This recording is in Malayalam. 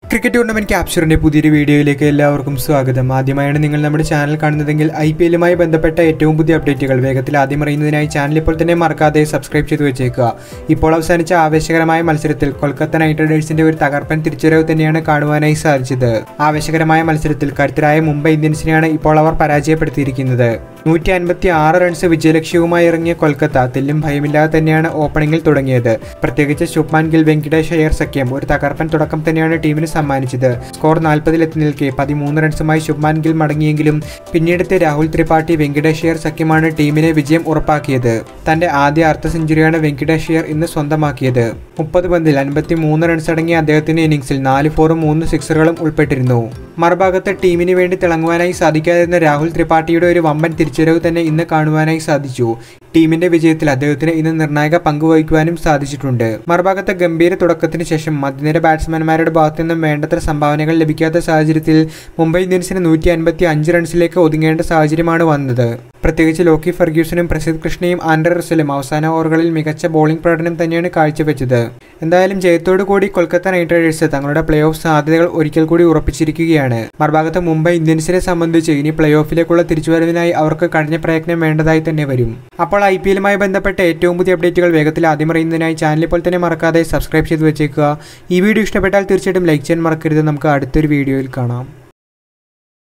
ക്രിക്കറ്റ് ടൂർണമെന്റ് ക്യാപ്ചറിന്റെ പുതിയൊരു വീഡിയോയിലേക്ക് എല്ലാവർക്കും സ്വാഗതം ആദ്യമായാണ് നിങ്ങൾ നമ്മുടെ ചാനൽ കാണുന്നതെങ്കിൽ ഐ പി എല്ലുമായി ബന്ധപ്പെട്ട ഏറ്റവും പുതിയ അപ്ഡേറ്റുകൾ വേഗത്തിൽ ആദ്യം അറിയുന്നതിനായി ചാനൽ ഇപ്പോൾ തന്നെ മറക്കാതെ സബ്സ്ക്രൈബ് ചെയ്ത് വെച്ചേക്കുക ഇപ്പോൾ അവസാനിച്ച ആവേശകരമായ മത്സരത്തിൽ കൊൽക്കത്ത നൈറ്റ് റൈഡേഴ്സിന്റെ ഒരു തകർപ്പൻ തിരിച്ചുവരവ് തന്നെയാണ് കാണുവാനായി സാധിച്ചത് ആവേശകരമായ മത്സരത്തിൽ കരുത്തരായ മുംബൈ ഇന്ത്യൻസിനെയാണ് ഇപ്പോൾ അവർ പരാജയപ്പെടുത്തിയിരിക്കുന്നത് നൂറ്റി അൻപത്തി ആറ് റൺസ് വിജയലക്ഷ്യവുമായി ഇറങ്ങിയ കൊൽക്കത്ത തെല്ലും ഭയമില്ലാതെ തന്നെയാണ് ഓപ്പണിംഗിൽ തുടങ്ങിയത് പ്രത്യേകിച്ച് ശുഭ്മാൻ ഗിൽ വെങ്കിടേഷ് അയ്യർ സഖ്യം ഒരു തകർപ്പൻ തുടക്കം തന്നെയാണ് ടീമിന് സമ്മാനിച്ചത് സ്കോർ നാൽപ്പതിലെത്തി നിൽക്കെ പതിമൂന്ന് റൺസുമായി ശുഭ്മാൻ ഗിൽ മടങ്ങിയെങ്കിലും പിന്നീടത്തെ രാഹുൽ ത്രിപാഠി വെങ്കിടേഷ് അയ്യർ സഖ്യമാണ് ടീമിനെ വിജയം ഉറപ്പാക്കിയത് തന്റെ ആദ്യ അർദ്ധ സെഞ്ചുറിയാണ് വെങ്കിടേഷ് അയ്യർ ഇന്ന് സ്വന്തമാക്കിയത് മുപ്പത് പന്തിൽ അൻപത്തി മൂന്ന് റൺസ് അടങ്ങിയ അദ്ദേഹത്തിന്റെ ഇന്നിംഗ്സിൽ നാല് ഫോറും മൂന്ന് സിക്സറുകളും ഉൾപ്പെട്ടിരുന്നു മറുഭാഗത്ത് ടീമിന് വേണ്ടി തിളങ്ങുവാനായി സാധിക്കാതിരുന്ന രാഹുൽ ത്രിപാഠിയുടെ ഒരു വമ്പൻ തിരിച്ചുവരവ് തന്നെ ഇന്ന് കാണുവാനായി സാധിച്ചു ടീമിന്റെ വിജയത്തിൽ അദ്ദേഹത്തിന് ഇന്ന് നിർണായക പങ്ക് വഹിക്കുവാനും സാധിച്ചിട്ടുണ്ട് മറുഭാഗത്തെ ഗംഭീര തുടക്കത്തിന് ശേഷം മധ്യനിര ബാറ്റ്സ്മാൻമാരുടെ ഭാഗത്തു നിന്നും വേണ്ടത്ര സംഭാവനകൾ ലഭിക്കാത്ത സാഹചര്യത്തിൽ മുംബൈ ഇന്ത്യൻസിന് നൂറ്റി അൻപത്തി അഞ്ച് റൺസിലേക്ക് ഒതുങ്ങേണ്ട സാഹചര്യമാണ് വന്നത് പ്രത്യേകിച്ച് ലോക്കി ഫെർഗ്യൂസനും പ്രസിദ്ധ് കൃഷ്ണയും ആൻഡർ റസലും അവസാന ഓവറുകളിൽ മികച്ച ബോളിംഗ് പ്രകടനം തന്നെയാണ് കാഴ്ചവെച്ചത് എന്തായാലും ജയത്തോടു കൂടി കൊൽക്കത്ത നൈറ്റ് റൈഡേഴ്സ് തങ്ങളുടെ പ്ലേ ഓഫ് സാധ്യതകൾ ഒരിക്കൽ കൂടി ഉറപ്പിച്ചിരിക്കുകയാണ് മറുഭാഗത്ത് മുംബൈ ഇന്ത്യൻസിനെ സംബന്ധിച്ച് ഇനി പ്ലേ ഓഫിലേക്കുള്ള തിരിച്ചുവരവിനായി അവർക്ക് കഠിന പ്രയത്നം വേണ്ടതായി തന്നെ വരും അപ്പോൾ ഐ പി എല്ലുമായി ബന്ധപ്പെട്ട ഏറ്റവും പുതിയ അപ്ഡേറ്റുകൾ വേഗത്തിൽ ആദ്യം അറിയുന്നതിനായി ചാനൽ ഇപ്പോൾ തന്നെ മറക്കാതെ സബ്സ്ക്രൈബ് ചെയ്ത് വെച്ചേക്കുക ഈ വീഡിയോ ഇഷ്ടപ്പെട്ടാൽ തീർച്ചയായിട്ടും ലൈക്ക് ചെയ്യാൻ മറക്കരുത് നമുക്ക് അടുത്തൊരു വീഡിയോയിൽ കാണാം